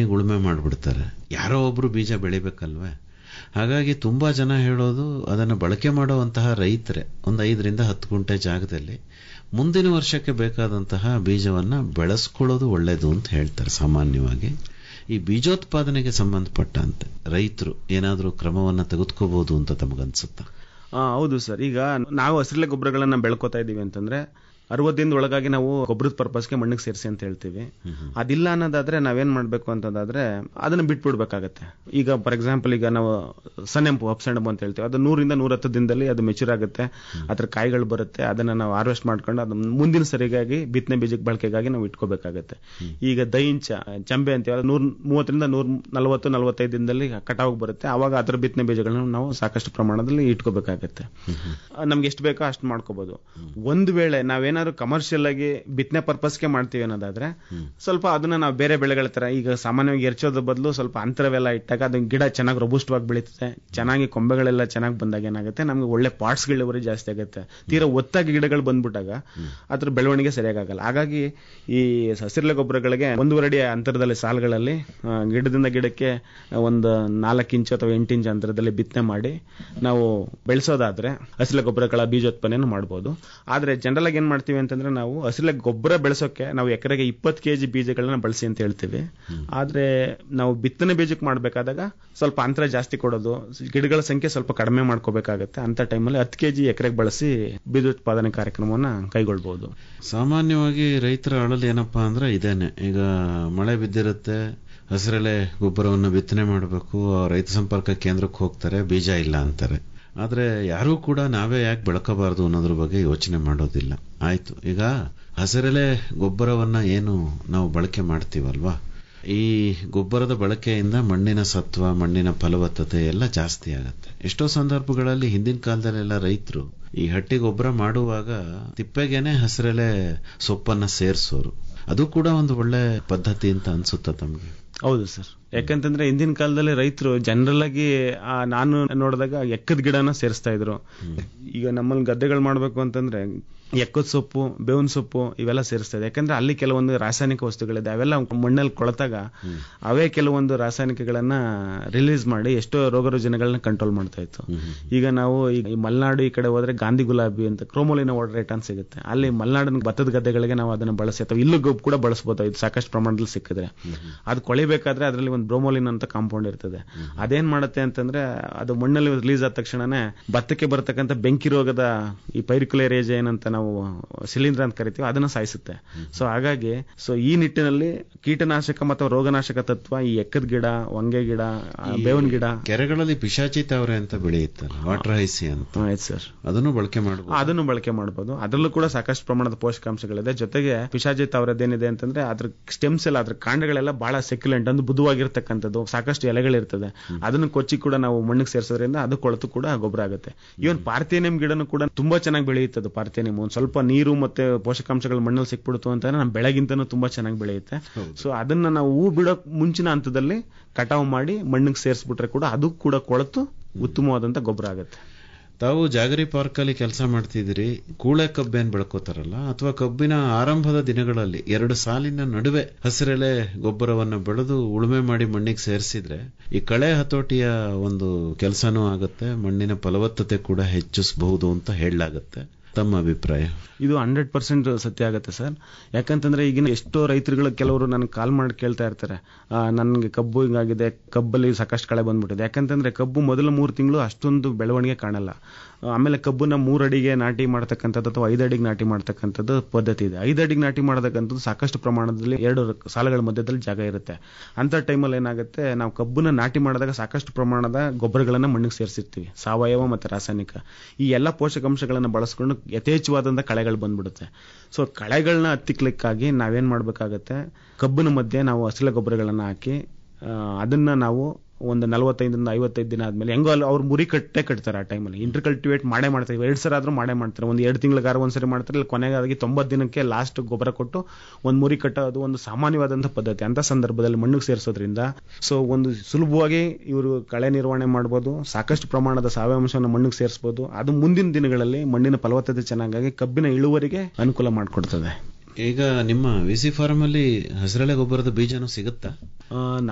ಮಣ್ಣಿಗೆ ಉಳುಮೆ ಮಾಡಿಬಿಡ್ತಾರೆ ಯಾರೋ ಒಬ್ರು ಬೀಜ ಬೆಳಿಬೇಕಲ್ವೇ ಹಾಗಾಗಿ ತುಂಬಾ ಜನ ಹೇಳೋದು ಅದನ್ನು ಬಳಕೆ ಮಾಡುವಂತಹ ರೈತರೇ ಒಂದು ಐದರಿಂದ ಹತ್ತು ಗುಂಟೆ ಜಾಗದಲ್ಲಿ ಮುಂದಿನ ವರ್ಷಕ್ಕೆ ಬೇಕಾದಂತಹ ಬೀಜವನ್ನ ಬೆಳೆಸ್ಕೊಳ್ಳೋದು ಒಳ್ಳೇದು ಅಂತ ಹೇಳ್ತಾರೆ ಸಾಮಾನ್ಯವಾಗಿ ಈ ಬೀಜೋತ್ಪಾದನೆಗೆ ಸಂಬಂಧಪಟ್ಟಂತೆ ರೈತರು ಏನಾದರೂ ಕ್ರಮವನ್ನ ತೆಗೆದುಕೋಬಹುದು ಅಂತ ತಮಗನ್ಸುತ್ತಾ ಆ, ಹೌದು ಸರ್ ಈಗ ನಾವು ಹಸಿರೆಲೆ ಗೊಬ್ಬರಗಳನ್ನ ಬೆಳ್ಕೊತಾ ಇದೀವಿ ಅಂತಂದ್ರೆ ಅರವತ್ತು ದಿನದ ಒಳಗಾಗಿ ನಾವು ಗೊಬ್ಬರದ ಪರ್ಪಸ್ಗೆ ಮಣ್ಣಿಗೆ ಸೇರಿಸಿ ಅಂತ ಹೇಳ್ತೀವಿ ಅದಿಲ್ಲ ಅನ್ನೋದಾದ್ರೆ ನಾವೇನ್ ಮಾಡ್ಬೇಕು ಅಂತಂದಾದ್ರೆ ಅದನ್ನ ಬಿಟ್ಬಿಡ್ಬೇಕಾಗತ್ತೆ ಈಗ ಫಾರ್ ಎಕ್ಸಾಂಪಲ್ ಈಗ ನಾವು ಸನ್ನೆಂಪು ಅಪ್ಸೆಂಡಮ್ ಅಂತ ಹೇಳ್ತೀವಿ ಅದು ನೂರಿಂದ ನೂರತ್ತು ದಿನದಲ್ಲಿ ಅದು ಮೆಚೂರ್ ಆಗುತ್ತೆ ಅದ್ರ ಕಾಯಿಗಳು ಬರುತ್ತೆ ಅದನ್ನ ನಾವು ಹಾರ್ವೆಸ್ಟ್ ಮಾಡ್ಕೊಂಡು ಅದನ್ನ ಮುಂದಿನ ಸರಿಗಾಗಿ ಬಿತ್ತನೆ ಬೀಜಕ್ಕೆ ಬಳಕೆಗಾಗಿ ನಾವು ಇಟ್ಕೋಬೇಕಾಗತ್ತೆ ಈಗ ದೈಂಚ ಚಂಬೆ ಅಂತೀವಿ ಅದು ನೂರ್ ಮೂವತ್ತರಿಂದ ನೂರ ನಲವತ್ತು ನಲವತ್ತೈದು ದಿನದಲ್ಲಿ ಕಟಾವು ಬರುತ್ತೆ ಅವಾಗ ಅದ್ರ ಬಿತ್ತನೆ ಬೀಜಗಳನ್ನ ನಾವು ಸಾಕಷ್ಟು ಪ್ರಮಾಣದಲ್ಲಿ ಇಟ್ಕೋಬೇಕಾಗತ್ತೆ ಆ, ನಮ್ಗೆ ಎಷ್ಟು ಬೇಕೋ ಅಷ್ಟು ಮಾಡ್ಕೋಬಹುದು ಒಂದು ವೇಳೆ ನಾವೇನಾದ್ರು ಕಮರ್ಷಿಯಲ್ ಆಗಿ ಬಿತ್ತನೆ ಪರ್ಪಸ್ಗೆ ಮಾಡ್ತೀವಿ ಅನ್ನೋದಾದ್ರೆ ಸ್ವಲ್ಪ ಅದನ್ನ ನಾವು ಬೇರೆ ಬೆಳೆಗಳ ತರ ಈಗ ಸಾಮಾನ್ಯವಾಗಿ ಎರ್ಚೋದ್ರ ಬದಲು ಸ್ವಲ್ಪ ಅಂತರವೆಲ್ಲ ಇಟ್ಟಾಗ ಅದು ಗಿಡ ಚೆನ್ನಾಗಿ ರೊಬುಸ್ಟ್ವಾಗಿ ಬೆಳೀತದೆ ಚೆನ್ನಾಗಿ ಕೊಂಬೆಗಳೆಲ್ಲ ಚೆನ್ನಾಗಿ ಬಂದಾಗ ಏನಾಗುತ್ತೆ ನಮ್ಗೆ ಒಳ್ಳೆ ಪಾರ್ಟ್ಸ್ ಇಳುವರಿ ಜಾಸ್ತಿ ಆಗುತ್ತೆ ತೀರಾ ಒತ್ತಾಗಿ ಗಿಡಗಳು ಬಂದ್ಬಿಟ್ಟಾಗ ಅದ್ರ ಬೆಳವಣಿಗೆ ಸರಿಯಾಗಲ್ಲ ಹಾಗಾಗಿ ಈ ಹಸಿರೆಲೆ ಗೊಬ್ಬರಗಳಿಗೆ ಒಂದೂವರೆ ಅಡಿ ಅಂತರದಲ್ಲಿ ಸಾಲುಗಳಲ್ಲಿ ಆ, ಗಿಡದಿಂದ ಗಿಡಕ್ಕೆ ಒಂದು ನಾಲ್ಕು ಇಂಚು ಅಥವಾ ಎಂಟು ಇಂಚು ಅಂತರದಲ್ಲಿ ಬಿತ್ತನೆ ಮಾಡಿ ನಾವು ಬೆಳೆಸೋದಾದ್ರೆ ಹಸಿರೆಲೆ ಗೊಬ್ಬರಗಳ ಬೀಜೋತ್ಪನ್ನ ಮಾಡ್ಬೋದು ಆದ್ರೆ ಜನರಲ್ ಆಗಿ ಏನ್ ಮಾಡ್ತೀವಿ ಅಂತಂದ್ರೆ ನಾವು ಹಸಿರೆಲೆ ಗೊಬ್ಬರ ಬೆಳೆಸೋಕೆ ನಾವು ಎಕರೆಗೆ ಇಪ್ಪತ್ತು ಕೆಜಿ ಬೀಜಗಳನ್ನ ಬಳಸಿ ಅಂತ ಹೇಳ್ತೀವಿ ಆದ್ರೆ ನಾವು ಬಿತ್ತನೆ ಬೀಜಕ್ಕೆ ಮಾಡ್ಬೇಕಾದಾಗ ಸ್ವಲ್ಪ ಅಂತರ ಜಾಸ್ತಿ ಕೊಡೋದು ಗಿಡಗಳ ಸಂಖ್ಯೆ ಸ್ವಲ್ಪ ಕಡಿಮೆ ಮಾಡ್ಕೋಬೇಕಾಗತ್ತೆ ಅಂತ ಟೈಮಲ್ಲಿ ಹತ್ತು ಕೆಜಿ ಎಕರೆಗೆ ಬಳಸಿ ಬೀಜೋತ್ಪಾದನೆ ಕಾರ್ಯಕ್ರಮವನ್ನ ಕೈಗೊಳ್ಬಹುದು ಸಾಮಾನ್ಯವಾಗಿ ರೈತರ ಅಳಲು ಏನಪ್ಪಾ ಅಂದ್ರೆ ಇದೇನೆ ಈಗ ಮಳೆ ಬಿದ್ದಿರುತ್ತೆ ಹಸಿರೆಲೆ ಗೊಬ್ಬರವನ್ನು ಬಿತ್ತನೆ ಮಾಡಬೇಕು ರೈತ ಸಂಪರ್ಕ ಕೇಂದ್ರಕ್ಕೆ ಹೋಗ್ತಾರೆ ಬೀಜ ಇಲ್ಲ ಅಂತಾರೆ ಆದ್ರೆ ಯಾರೂ ಕೂಡ ನಾವೇ ಯಾಕೆ ಬೆಳಕಬಾರದು ಅನ್ನೋದ್ರ ಬಗ್ಗೆ ಯೋಚನೆ ಮಾಡೋದಿಲ್ಲ ಆಯ್ತು ಈಗ ಹಸಿರೆಲೆ ಗೊಬ್ಬರವನ್ನ ಏನು ನಾವು ಬಳಕೆ ಮಾಡ್ತೀವಲ್ವಾ ಈ ಗೊಬ್ಬರದ ಬಳಕೆಯಿಂದ ಮಣ್ಣಿನ ಸತ್ವ ಮಣ್ಣಿನ ಫಲವತ್ತತೆ ಎಲ್ಲ ಜಾಸ್ತಿ ಆಗತ್ತೆ ಎಷ್ಟೋ ಸಂದರ್ಭಗಳಲ್ಲಿ ಹಿಂದಿನ ಕಾಲದಲ್ಲೆಲ್ಲ ರೈತರು ಈ ಹಟ್ಟಿ ಗೊಬ್ಬರ ಮಾಡುವಾಗ ತಿಪ್ಪೆಗೆನೆ ಹಸಿರೆಲೆ ಸೊಪ್ಪನ್ನ ಸೇರಿಸೋರು ಅದು ಕೂಡ ಒಂದು ಒಳ್ಳೆ ಪದ್ಧತಿ ಅಂತ ಅನ್ಸುತ್ತಾ ತಮಗೆ ಹೌದು ಸರ್ ಯಾಕಂತಂದ್ರೆ ಹಿಂದಿನ ಕಾಲದಲ್ಲಿ ರೈತರು ಜನರಲ್ ಆಗಿ ಆ, ನಾನು ನೋಡಿದಾಗ ಎಕ್ಕದ ಗಿಡನ ಸೇರಿಸ್ತಾ ಇದ್ರು ಈಗ ನಮ್ಮಲ್ಲಿ ಗದ್ದೆಗಳು ಮಾಡ್ಬೇಕು ಅಂತಂದ್ರೆ ಎಕ್ಕದ ಸೊಪ್ಪು ಬೇವಿನ ಸೊಪ್ಪು ಇವೆಲ್ಲ ಸೇರಿಸ್ತಾ ಇದೆ ಯಾಕಂದ್ರೆ ಅಲ್ಲಿ ಕೆಲವೊಂದು ರಾಸಾಯನಿಕ ವಸ್ತುಗಳಿದೆ ಅವೆಲ್ಲ ಮಣ್ಣಲ್ಲಿ ಕೊಳತಾಗ ಅವೇ ಕೆಲವೊಂದು ರಾಸಾಯನಿಕಗಳನ್ನ ರಿಲೀಸ್ ಮಾಡಿ ಎಷ್ಟೋ ರೋಗ ರುಜಿನಗಳನ್ನ ಕಂಟ್ರೋಲ್ ಮಾಡ್ತಾ ಇತ್ತು ಈಗ ನಾವು ಈಗ ಈ ಮಲೆನಾಡು ಈ ಕಡೆ ಹೋದ್ರೆ ಗಾಂಧಿ ಗುಲಾಬಿ ಅಂತ ಕ್ರೋಮೋಲಿನ ರೇಟ್ ಅಂತ ಸಿಗುತ್ತೆ ಅಲ್ಲಿ ಮಲೆನಾಡಿನ ಭತ್ತದ ಗದ್ದೆಗಳಿಗೆ ನಾವು ಅದನ್ನ ಬಳಸಿ ಅಥವಾ ಇಲ್ಲೂ ಗೊಬ್ಬ ಕೂಡ ಬಳಸಬಹುದು ಇದು ಸಾಕಷ್ಟು ಪ್ರಮಾಣದಲ್ಲಿ ಸಿಕ್ಕಿದ್ರೆ ಅದು ಕೊಳಿಬೇಕಾದ್ರೆ ಅದರಲ್ಲಿ ಒಂದು ಬ್ರೋಮೋಲಿನ್ ಅಂತ ಕಾಂಪೌಂಡ್ ಇರ್ತದೆ ಅದೇನ್ ಮಾಡುತ್ತೆ ಅಂತಂದ್ರೆ ಅದು ಮಣ್ಣಲ್ಲಿ ರಿಲೀಸ್ ಆದ ತಕ್ಷಣನೇ ಭತ್ತಕ್ಕೆ ಬರ್ತಕ್ಕಂಥ ಬೆಂಕಿ ರೋಗದ ಈ ಪೈರಿಕ್ಯುಲರ್ ಏಜ್ ಏನಂತ ನಾವು ಶಿಲೀಂಧ್ರ ಅಂತ ಕರಿತೀವಿ ಅದನ್ನ ಸಾಯಿಸುತ್ತೆ ಸೊ ಹಾಗಾಗಿ ಸೊ ಈ ನಿಟ್ಟಿನಲ್ಲಿ ಕೀಟನಾಶಕ ಮತ್ತು ರೋಗನಾಶಕ ತತ್ವ ಈ ಎಕ್ಕದ ಗಿಡ ಹೊಂಗೆ ಗಿಡ ಆ, ಬೇವಿನ ಗಿಡ ಕೆರೆಗಳಲ್ಲಿ ಪಿಶಾಚಿ ತಾವರೆ ಅಂತ ಬೆಳೆಯುತ್ತಲ್ಲ ವಾಟರ್ ಹೈಸಿ ಅಂತ ಆಯ್ತು ಸರ್ ಅದನ್ನು ಬಳಕೆ ಮಾಡಬಹುದು ಅದನ್ನು ಬಳಕೆ ಮಾಡಬಹುದು ಅದರಲ್ಲೂ ಕೂಡ ಸಾಕಷ್ಟು ಪ್ರಮಾಣದ ಪೋಷಕಾಂಶಗಳಿದೆ ಜೊತೆಗೆ ಪಿಶಾಜಿತ್ ಅವರದ್ದೇನಿದೆ ಅಂತಂದ್ರೆ ಅದ್ರ ಸ್ಟೆಮ್ಸ್ ಎಲ್ಲ ಅದ್ರ ಕಾಂಡಗಳೆಲ್ಲ ಬಹಳ ಸೆಕ್ಯುಲೆಂಟ್ ಅಂದ್ರೆ ಬುದ್ಧವಾಗಿರ್ತಕ್ಕಂಥದ್ದು ಸಾಕಷ್ಟು ಎಲೆಗಳಿರ್ತದೆ ಅದನ್ನು ಕೊಚ್ಚಿ ಕೂಡ ನಾವು ಮಣ್ಣಿಗೆ ಸೇರಿಸೋದ್ರಿಂದ ಅದು ಕೊಳತು ಕೂಡ ಗೊಬ್ಬರ ಆಗುತ್ತೆ ಇವನ್ ಪಾರ್ಥೇನಿಯಂ ಗಿಡನು ಕೂಡ ತುಂಬಾ ಚೆನ್ನಾಗಿ ಬೆಳೆಯುತ್ತದೆ ಪಾರ್ಥೇನಿಯಂ ಒಂದ್ ಸ್ವಲ್ಪ ನೀರು ಮತ್ತೆ ಪೋಷಕಾಂಶಗಳು ಮಣ್ಣಲ್ಲಿ ಸಿಕ್ಬಿಡ್ತು ಅಂತಂದ್ರೆ ನಮ್ಮ ಬೆಳಗಿಂತನೂ ತುಂಬಾ ಚೆನ್ನಾಗಿ ಬೆಳೆಯುತ್ತೆ ಸೊ ಅದನ್ನ ನಾವು ಹೂ ಬಿಡೋಕ್ ಮುಂಚಿನ ಹಂತದಲ್ಲಿ ಕಟಾವು ಮಾಡಿ ಮಣ್ಣಿಗೆ ಸೇರಿಸ್ಬಿಟ್ರೆ ಕೂಡ ಅದು ಕೂಡ ಕೊಳತು ಉತ್ತಮವಾದಂತ ಗೊಬ್ಬರ ಆಗುತ್ತೆ ತಾವು ಜಾಗರಿ ಪಾರ್ಕ್ ಅಲ್ಲಿ ಕೆಲಸ ಮಾಡ್ತಿದ್ದೀರಿ ಕೂಳೆ ಕಬ್ಬೇನ್ ಬೆಳ್ಕೋತಾರಲ್ಲ ಅಥವಾ ಕಬ್ಬಿನ ಆರಂಭದ ದಿನಗಳಲ್ಲಿ ಎರಡು ಸಾಲಿನ ನಡುವೆ ಹಸಿರೆಲೆ ಗೊಬ್ಬರವನ್ನು ಬೆಳೆದು ಉಳುಮೆ ಮಾಡಿ ಮಣ್ಣಿಗೆ ಸೇರಿಸಿದ್ರೆ ಈ ಕಳೆ ಹತೋಟಿಯ ಒಂದು ಕೆಲಸನೂ ಆಗುತ್ತೆ ಮಣ್ಣಿನ ಫಲವತ್ತತೆ ಕೂಡ ಹೆಚ್ಚಿಸಬಹುದು ಅಂತ ಹೇಳಲಾಗತ್ತೆ ತಮ್ಮ ಅಭಿಪ್ರಾಯ ಇದು ಹಂಡ್ರೆಡ್ ಪರ್ಸೆಂಟ್ ಸತ್ಯ ಆಗುತ್ತೆ ಸರ್ ಯಾಕಂತಂದ್ರೆ ಈಗಿನ ಎಷ್ಟೋ ರೈತರುಗಳು ಕೆಲವರು ನನಗೆ ಕಾಲ್ ಮಾಡಿ ಕೇಳ್ತಾ ಇರ್ತಾರೆ ನನಗೆ ಕಬ್ಬು ಹಿಂಗಾಗಿದೆ ಕಬ್ಬಲ್ಲಿ ಸಾಕಷ್ಟು ಕಳೆ ಬಂದ್ಬಿಟ್ಟಿದೆ ಯಾಕಂತಂದ್ರೆ ಕಬ್ಬು ಮೊದಲ ಮೂರು ತಿಂಗಳು ಅಷ್ಟೊಂದು ಬೆಳವಣಿಗೆ ಕಾಣಲ್ಲ ಆ, ಆಮೇಲೆ ಕಬ್ಬನ್ನ ಮೂರು ಅಡಿಗೆ ನಾಟಿ ಮಾಡ್ತಕ್ಕಂಥದ್ದು ಅಥವಾ ಐದು ಅಡಿಗೆ ನಾಟಿ ಮಾಡ್ತಕ್ಕಂಥದ್ದು ಪದ್ಧತಿ ಇದೆ ಐದು ಅಡಿಗೆ ನಾಟಿ ಮಾಡತಕ್ಕಂಥದ್ದು ಸಾಕಷ್ಟು ಪ್ರಮಾಣದಲ್ಲಿ ಎರಡು ಸಾಲುಗಳ ಮಧ್ಯದಲ್ಲಿ ಜಾಗ ಇರುತ್ತೆ ಅಂತ ಟೈಮಲ್ಲಿ ಏನಾಗುತ್ತೆ ನಾವು ಕಬ್ಬನ್ನ ನಾಟಿ ಮಾಡಿದಾಗ ಸಾಕಷ್ಟು ಪ್ರಮಾಣದ ಗೊಬ್ಬರಗಳನ್ನ ಮಣ್ಣಿಗೆ ಸೇರಿಸಿರ್ತೀವಿ ಸಾವಯವ ಮತ್ತೆ ರಾಸಾಯನಿಕ ಈ ಎಲ್ಲ ಪೋಷಕಾಂಶಗಳನ್ನ ಬಳಸ್ಕೊಂಡು ಯಥೇಚ್ಛವಾದಂತ ಕಳೆಗಳು ಬಂದ್ಬಿಡುತ್ತೆ ಸೊ ಕಳೆಗಳನ್ನ ಹತ್ತಿಕ್ಲಿಕ್ಕಾಗಿ ನಾವೇನ್ ಮಾಡ್ಬೇಕಾಗತ್ತೆ ಕಬ್ಬಿನ ಮಧ್ಯೆ ನಾವು ಹಸಿಲ ಗೊಬ್ಬರಗಳನ್ನ ಹಾಕಿ ಆ, ಅದನ್ನ ನಾವು ಒಂದು ನಲವತ್ತೈದರಿಂದ ಐವತ್ತೈದು ದಿನ ಆದ್ಮೇಲೆ ಹೆಂಗೋ ಅಲ್ಲಿ ಅವ್ರು ಮುರಿ ಕಟ್ಟೆ ಕಟ್ತಾರೆ ಆ ಟೈಮಲ್ಲಿ ಇಂಟರ್ ಕಲ್ಟಿವೇಟ್ ಮಾಡೇ ಮಾಡ್ತಾರೆ ಎರಡು ಸಲ ಆದ್ರೂ ಮಾಡೇ ಮಾಡ್ತಾರೆ ಒಂದು ಎರಡು ತಿಂಗಳಿಗಾರ ಒಂದ್ಸರಿ ಮಾಡ್ತಾರೆ ಇಲ್ಲಿ ಕೊನೆಗಾಗಿ ತೊಂಬತ್ತು ದಿನಕ್ಕೆ ಲಾಸ್ಟ್ ಗೊಬ್ಬರ ಕೊಟ್ಟು ಒಂದು ಮುರಿ ಕಟ್ಟೋದು ಒಂದು ಸಾಮಾನ್ಯವಾದಂಥ ಪದ್ಧತಿ ಅಂತ ಸಂದರ್ಭದಲ್ಲಿ ಮಣ್ಣಿಗೆ ಸೇರಿಸೋದ್ರಿಂದ ಸೊ ಒಂದು ಸುಲಭವಾಗಿ ಇವರು ಕಳೆ ನಿರ್ವಹಣೆ ಮಾಡ್ಬೋದು ಸಾಕಷ್ಟು ಪ್ರಮಾಣದ ಸಾವಯವಾಂಶವನ್ನು ಮಣ್ಣಿಗೆ ಸೇರಿಸಬಹುದು ಅದು ಮುಂದಿನ ದಿನಗಳಲ್ಲಿ ಮಣ್ಣಿನ ಫಲವತ್ತತೆ ಚೆನ್ನಾಗಾಗಿ ಕಬ್ಬಿನ ಇಳುವರಿಗೆ ಅನುಕೂಲ ಮಾಡಿಕೊಡ್ತದೆ ಈಗ ನಿಮ್ಮ ವಿಸಿ ಫಾರ್ಮ್ ಅಲ್ಲಿ ಹಸಿರೆಲೆ ಗೊಬ್ಬರದ ಬೀಜನೂ ಸಿಗುತ್ತಾ ಆ,